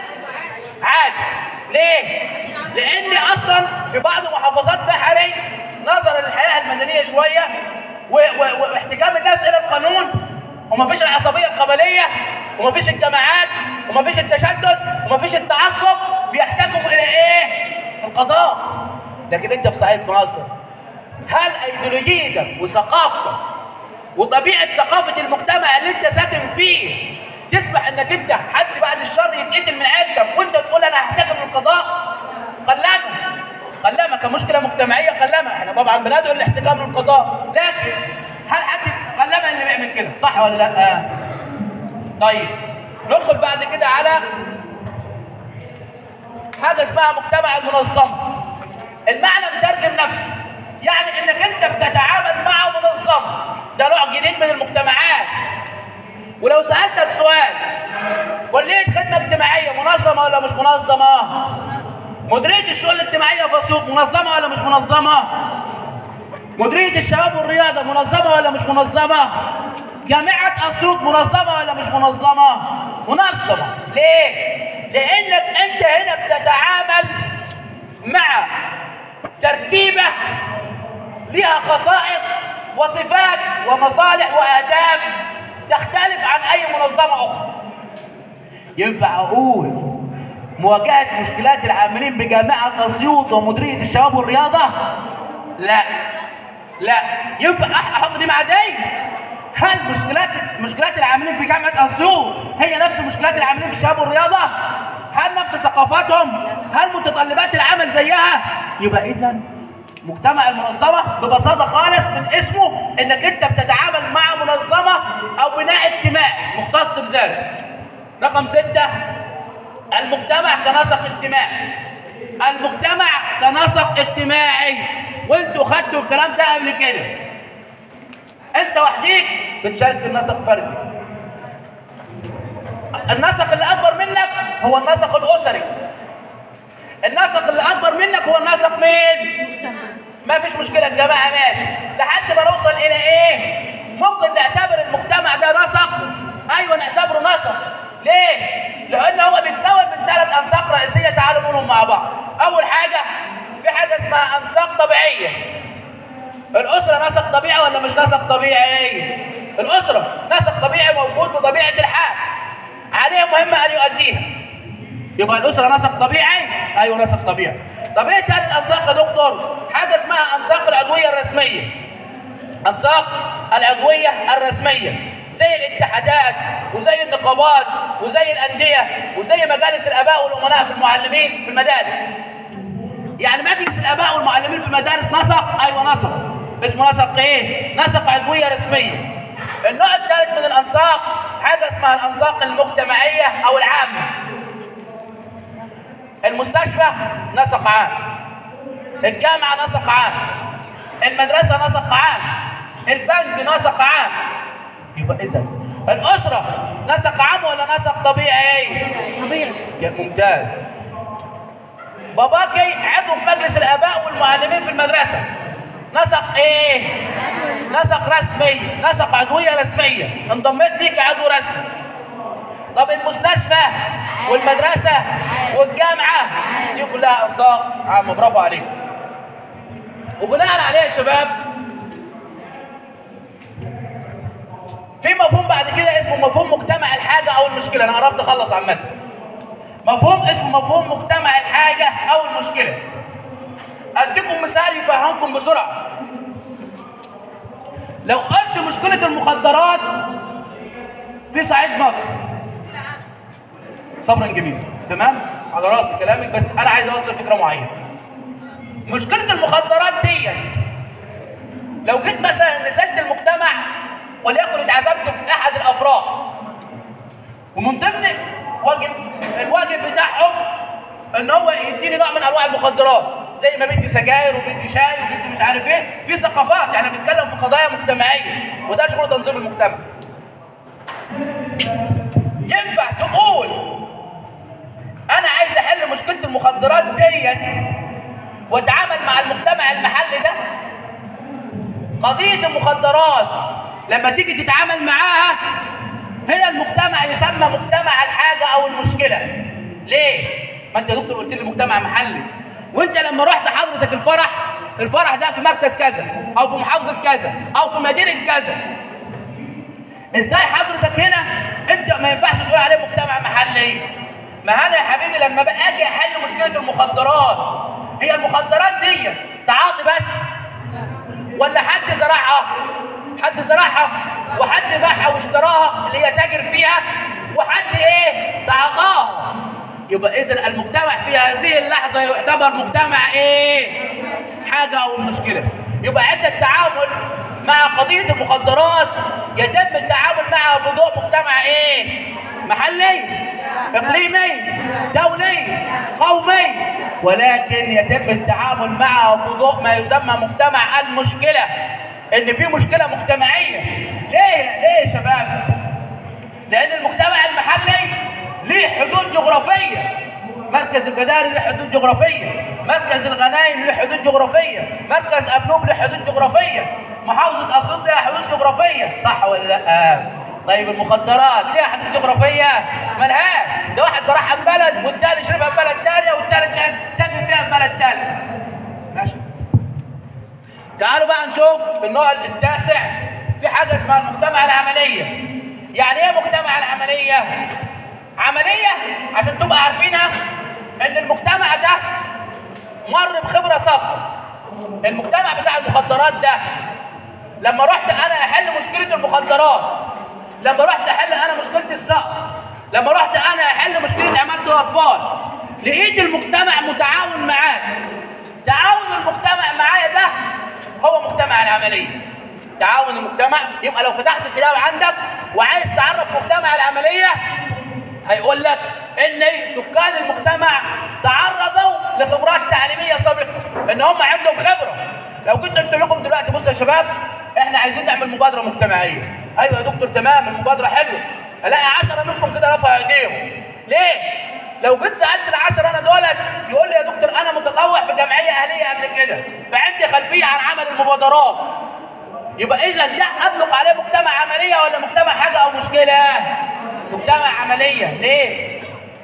عادي ليه؟ لان اصلا في بعض محافظات بحري نظرا للحياه المدنيه شويه و- و- واحتكام الناس الى القانون ومفيش العصبيه القبليه ومفيش الجماعات ومفيش التشدد ومفيش التعصب بيحتكموا الى ايه؟ القضاء لكن انت في صعيد مصر هل ايديولوجيتك وثقافتك وطبيعه ثقافه المجتمع اللي انت ساكن فيه تسمح انك انت حد بعد الشر يتقتل من عيلتك وانت تقول انا هحتكم للقضاء قلما قلما كمشكله مجتمعيه قلما احنا طبعا بندعو للاحتكام للقضاء لكن هل حد قلما اللي بيعمل كده صح ولا لا آه. طيب ندخل بعد كده على حاجه اسمها مجتمع المنظمه المعنى مترجم نفسه يعني انك انت بتتعامل مع منظمه ده نوع جديد من المجتمعات ولو سالتك سؤال كليه خدمه اجتماعيه منظمه ولا مش منظمه مديريه الشؤون الاجتماعيه في اسيوط منظمه ولا مش منظمه مديريه الشباب والرياضه منظمه ولا مش منظمه جامعه اسيوط منظمه ولا مش منظمه منظمه ليه لانك انت هنا بتتعامل مع تركيبه لها خصائص وصفات ومصالح واهداف تختلف عن اي منظمه اخرى ينفع اقول مواجهه مشكلات العاملين بجامعه اسيوط ومديريه الشباب والرياضه لا لا ينفع أح- احط دي مع دي هل مشكلات مشكلات العاملين في جامعه اسيوط هي نفس مشكلات العاملين في الشباب والرياضه هل نفس ثقافاتهم هل متطلبات العمل زيها يبقى اذا مجتمع المنظمه ببساطه خالص من اسمه انك انت بتتعامل مع منظمه او بناء اجتماعي مختص بذلك رقم ستة المجتمع كنسق اجتماعي المجتمع كنسق اجتماعي وانتوا خدتوا الكلام ده قبل كده انت وحديك بتشارك في النسق فردي النسق اللي اكبر منك هو النسق الاسري النسق اللي اكبر منك هو النسق مين ما فيش مشكله يا جماعه ماشي لحد ما نوصل الى ايه ممكن نعتبر المجتمع ده نسق ايوه نعتبره نسق ليه لان هو بيتكون من ثلاث انساق رئيسيه تعالوا نقولهم مع بعض اول حاجه في حاجه اسمها انساق طبيعيه الاسره نسق طبيعي ولا مش نسق طبيعي الاسره نسق طبيعي موجود بطبيعه الحال عليه مهمه ان يؤديها يبقى الاسره نسق طبيعي ايوه نسق طبيعي طب ايه تاني الانساق يا دكتور حاجه اسمها انساق العضويه الرسميه انساق العضويه الرسميه زي الاتحادات وزي النقابات وزي الانديه وزي مجالس الاباء والامناء في المعلمين في المدارس يعني مجلس الاباء والمعلمين في المدارس نسق ايوه نسق اسمه نسق ايه نسق عضويه رسميه النوع الثالث من الانساق حاجه اسمها الانساق المجتمعيه او العامه المستشفى نسق عام الجامعة نسق عام المدرسة نسق عام البنك نسق عام يبقى إذا الأسرة نسق عام ولا نسق طبيعي؟ طبيعي يا ممتاز باباكي عضو في مجلس الآباء والمعلمين في المدرسة نسق إيه؟ نسق رسمي نسق عضوية رسمية انضميت ليك عضو رسمي طب المستشفى والمدرسة والجامعة دي كلها أرزاق عامة برافو عليك وبناء عليه يا شباب في مفهوم بعد كده اسمه مفهوم مجتمع الحاجة أو المشكلة أنا قربت أخلص عامة مفهوم اسمه مفهوم مجتمع الحاجة أو المشكلة أديكم مثال يفهمكم بسرعة لو قلت مشكلة المخدرات في صعيد مصر صبرا جميل تمام على راسي كلامك بس انا عايز اوصل فكره معينه مشكله المخدرات دي لو جيت مثلا نزلت المجتمع وليكن اتعزمت في احد الافراح ومن ضمن واجب الواجب بتاعهم ان هو يديني نوع من انواع المخدرات زي ما بدي سجاير وبدي شاي وبدي مش عارف ايه في ثقافات يعني بنتكلم في قضايا مجتمعيه وده شغل تنظيم المجتمع ينفع تقول انا عايز احل مشكله المخدرات ديت واتعامل مع المجتمع المحلي ده قضيه المخدرات لما تيجي تتعامل معاها هنا المجتمع يسمى مجتمع الحاجه او المشكله ليه ما انت يا دكتور قلت لي مجتمع محلي وانت لما رحت حضرتك الفرح الفرح ده في مركز كذا او في محافظه كذا او في مدينه كذا ازاي حضرتك هنا انت ما ينفعش تقول عليه مجتمع محلي ما انا يا حبيبي لما بقى اجي احل مشكله المخدرات هي المخدرات دي تعاطي بس ولا حد زرعها حد زرعها وحد باعها واشتراها اللي هي تاجر فيها وحد ايه تعاطاها يبقى اذا المجتمع في هذه اللحظه يعتبر مجتمع ايه حاجه او المشكله يبقى عندك تعامل مع قضيه المخدرات يتم التعامل معها في ضوء مجتمع ايه محلي اقليمي دولي قومي ولكن يتم التعامل معها في ضوء ما يسمى مجتمع المشكله ان في مشكله مجتمعيه ليه ليه يا شباب لان المجتمع المحلي ليه حدود جغرافيه مركز البداري له حدود جغرافيه مركز الغنايم له حدود جغرافيه مركز ابنوب له حدود جغرافيه محافظه اسيوط لها حدود جغرافيه صح ولا لا طيب المخدرات ليها حدود جغرافيه ملهاش ده واحد زرعها في بلد والتاني شربها في بلد ثانيه والتالت كان تاجر فيها في بلد ثالث ماشي تعالوا بقى نشوف النوع التاسع في حاجه اسمها المجتمع العمليه يعني ايه مجتمع العمليه عمليه عشان تبقى عارفينها ان المجتمع ده مر بخبره سابقه المجتمع بتاع المخدرات ده لما رحت انا احل مشكله المخدرات لما رحت احل انا مشكله السقر لما رحت انا احل مشكله عماله الاطفال لقيت المجتمع متعاون معاك تعاون المجتمع معايا ده هو مجتمع العمليه تعاون المجتمع يبقى لو فتحت الكتاب عندك وعايز تعرف مجتمع العمليه هيقول لك ان سكان المجتمع تعرضوا لخبرات تعليميه سابقه ان هم عندهم خبره لو كنت قلت لكم دلوقتي بصوا يا شباب احنا عايزين نعمل مبادره مجتمعيه ايوه يا دكتور تمام المبادره حلوه الاقي 10 منكم كده رفعوا ايديهم ليه لو جيت سالت العشرة انا دولت يقول لي يا دكتور انا متطوع في جمعيه اهليه قبل كده فعندي خلفيه عن عمل المبادرات يبقى اذا ده اطلق عليه مجتمع عمليه ولا مجتمع حاجه او مشكله مجتمع عمليه ليه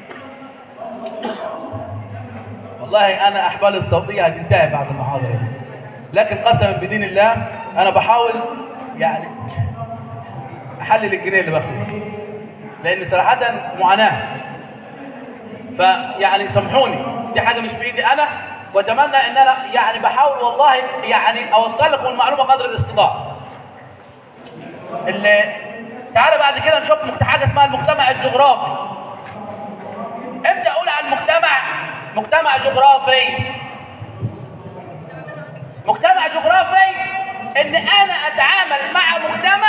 والله انا احبال الصوتيه هتنتهي بعد المحاضره دي لكن قسما بدين الله انا بحاول يعني احلل الجنيه اللي باخده لان صراحه معاناه فيعني سامحوني دي حاجه مش بايدي انا واتمنى ان انا يعني بحاول والله يعني اوصل لكم المعلومه قدر الاستطاعه اللي تعالى بعد كده نشوف مجت- حاجه اسمها المجتمع الجغرافي امتى اقول عن المجتمع مجتمع جغرافي مجتمع جغرافي ان انا اتعامل مع مجتمع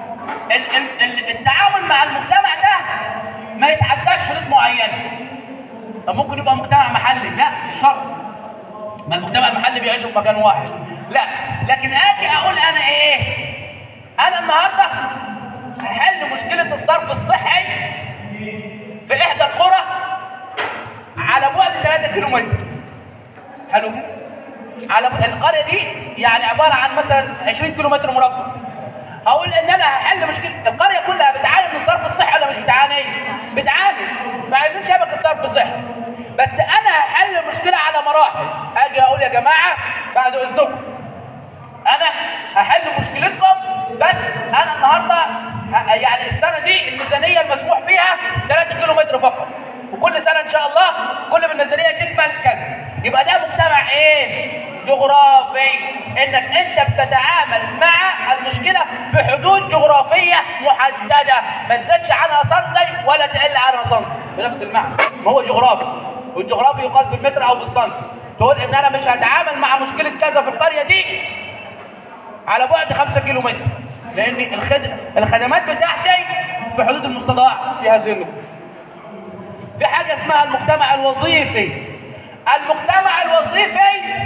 ال- ال- ال- التعامل مع المجتمع ده ما يتعداش حدود معينه طب ممكن يبقى مجتمع محلي لا مش شرط ما المجتمع المحلي بيعيشوا في مكان واحد لا لكن اجي اقول انا ايه انا النهارده هحل مشكله الصرف الصحي في احدى القرى على بعد 3 كيلو متر حلو كده على القريه دي يعني عباره عن مثلا 20 كيلو متر مربع اقول ان انا هحل مشكله القريه كلها بتعاني من الصرف الصحي ولا مش بتعاني بتعاني فعايزين شبكه صرف صحي بس انا هحل المشكله على مراحل اجي اقول يا جماعه بعد اذنكم انا هحل مشكلتكم بس انا النهارده ه- يعني السنه دي الميزانيه المسموح بيها 3 كيلو متر فقط وكل سنه ان شاء الله كل ما الميزانيه تكمل كذا يبقى ده مجتمع ايه جغرافي انك انت بتتعامل مع المشكله في حدود جغرافيه محدده ما تزيدش عنها سنتي ولا تقل عنها سنتي بنفس المعنى ما هو جغرافي والجغرافي يقاس بالمتر او بالسنتي تقول ان انا مش هتعامل مع مشكله كذا في القريه دي على بعد 5 كيلو متر لان الخد... الخدمات بتاعتي في حدود المستطاع في هذه النقطه في حاجه اسمها المجتمع الوظيفي المجتمع الوظيفي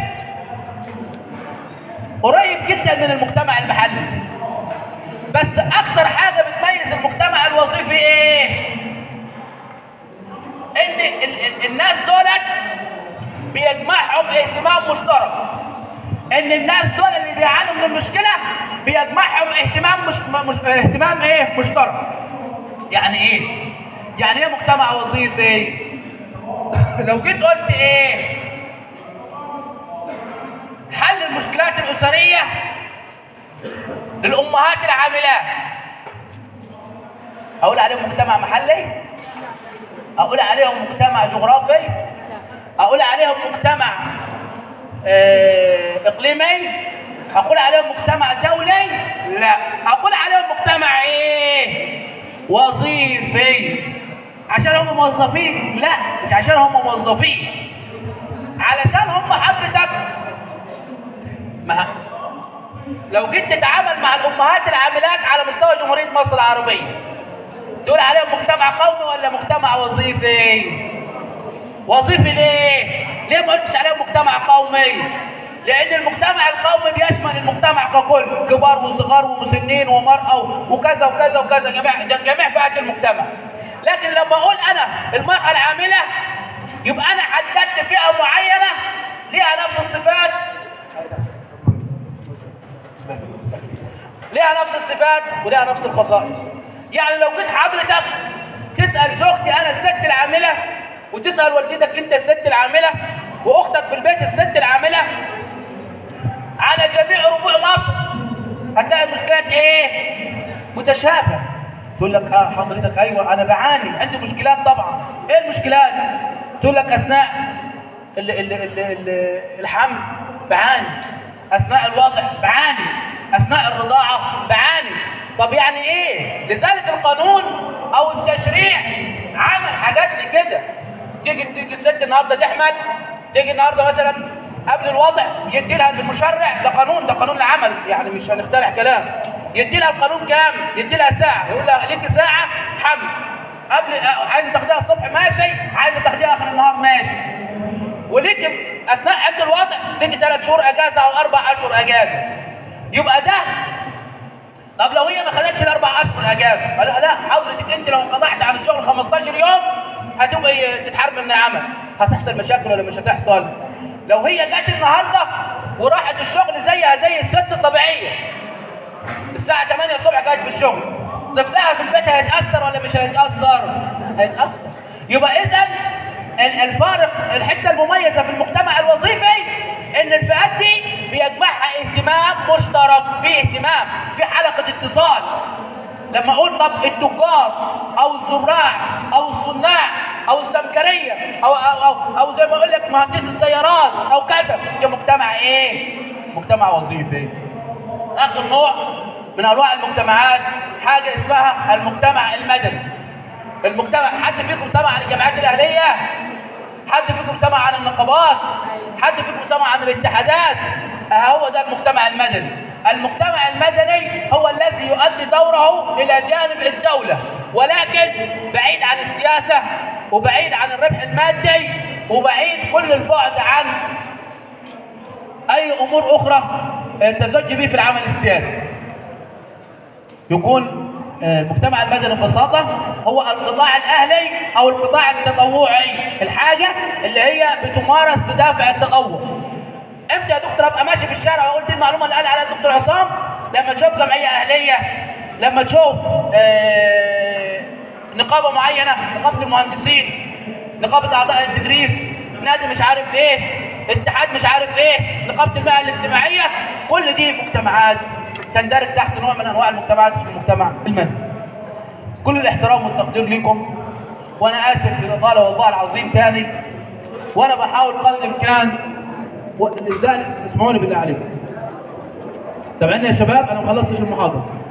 قريب جدا من المجتمع المحلي بس اكتر حاجه بتميز المجتمع الوظيفي ايه ان ال- ال- الناس دولت بيجمعهم اهتمام مشترك ان الناس دول اللي بيعانوا من المشكله بيجمعهم اهتمام مش... مش... اهتمام ايه مشترك يعني ايه يعني ايه مجتمع وظيفي لو جيت قلت ايه حل المشكلات الاسريه للامهات العاملات اقول عليهم مجتمع محلي اقول عليهم مجتمع جغرافي اقول عليهم مجتمع آه، اقليمي اقول عليهم مجتمع دولي لا اقول عليهم مجتمع ايه وظيفي عشان هم موظفين لا مش عشان هم موظفين علشان هم حضرتك ما لو جيت تتعامل مع الامهات العاملات على مستوى جمهوريه مصر العربيه تقول عليهم مجتمع قومي ولا مجتمع وظيفي وظيفي ليه ليه ما قلتش عليهم مجتمع قومي لان المجتمع القومي بيشمل المجتمع ككل كبار وصغار ومسنين ومرأة وكذا وكذا وكذا جميع جميع فئات المجتمع لكن لما اقول انا المرأة العاملة يبقى انا حددت فئة معينة ليها نفس الصفات ليها نفس الصفات وليها نفس الخصائص يعني لو جيت حضرتك تسأل زوجتي انا الست العاملة وتسأل والدتك انت الست العاملة واختك في البيت الست العاملة على جميع ربوع مصر هتلاقي المشكلات ايه متشابهة تقول لك اه حضرتك ايوه انا بعاني عندي مشكلات طبعا ايه المشكلات تقول لك اثناء ال ال ال ال الحمل بعاني اثناء الوضع بعاني اثناء الرضاعه بعاني طب يعني ايه لذلك القانون او التشريع عمل حاجات لكده تيجي تيجي الست النهارده تحمل تيجي النهارده مثلا قبل الوضع يدي لها المشرع ده قانون ده قانون العمل يعني مش هنخترع كلام يدي لها القانون كام يدي لها ساعه يقول لها ليكي ساعه حمل قبل آه، عايزه تاخديها الصبح ماشي عايزه تاخديها اخر النهار ماشي وليك اثناء عند الوضع ليك ثلاث شهور اجازه او اربع اشهر اجازه يبقى ده طب لو هي ما خدتش الاربع اشهر اجازه قال لها لا حضرتك انت لو انقطعت عن الشغل 15 يوم هتبقى تتحرم من العمل هتحصل مشاكل ولا مش هتحصل لو هي جت النهارده وراحت الشغل زيها زي الست الطبيعيه الساعه 8 الصبح كانت في الشغل طفلها في البيت هيتاثر ولا مش هيتاثر هيتاثر يبقى اذا ال- الفارق الحته المميزه في المجتمع الوظيفي ان الفئات دي بيجمعها اهتمام مشترك في اهتمام في حلقه اتصال لما اقول طب التجار او الزراع او الصناع او السمكريه او او او, أو زي ما اقول لك مهندس السيارات او كذا ده مجتمع ايه؟ مجتمع وظيفي اخر نوع من انواع المجتمعات حاجه اسمها المجتمع المدني المجتمع حد فيكم سمع عن الجمعيات الاهليه حد فيكم سمع عن النقابات حد فيكم سمع عن الاتحادات آه هو ده المجتمع المدني المجتمع المدني هو الذي يؤدي دوره الى جانب الدوله ولكن بعيد عن السياسه وبعيد عن الربح المادي وبعيد كل البعد عن اي امور اخرى آه، تزج به في العمل السياسي يكون آه، المجتمع المدني ببساطة هو القطاع الأهلي أو القطاع التطوعي الحاجة اللي هي بتمارس بدافع التطوع امتى يا دكتور ابقى ماشي في الشارع واقول دي المعلومه اللي قال عليها الدكتور عصام لما تشوف جمعيه اهليه لما تشوف آه، نقابه معينه نقابه المهندسين نقابه اعضاء التدريس نادي مش عارف ايه اتحاد مش عارف ايه نقابه المهن الاجتماعيه كل دي مجتمعات تندرج تحت نوع من انواع المجتمعات اسمه المجتمع المهني كل الاحترام والتقدير لكم وانا اسف في الاطاله والله العظيم تاني وانا بحاول قدر الامكان ولذلك اسمعوني بالله عليكم سامعيني يا شباب انا ما خلصتش المحاضره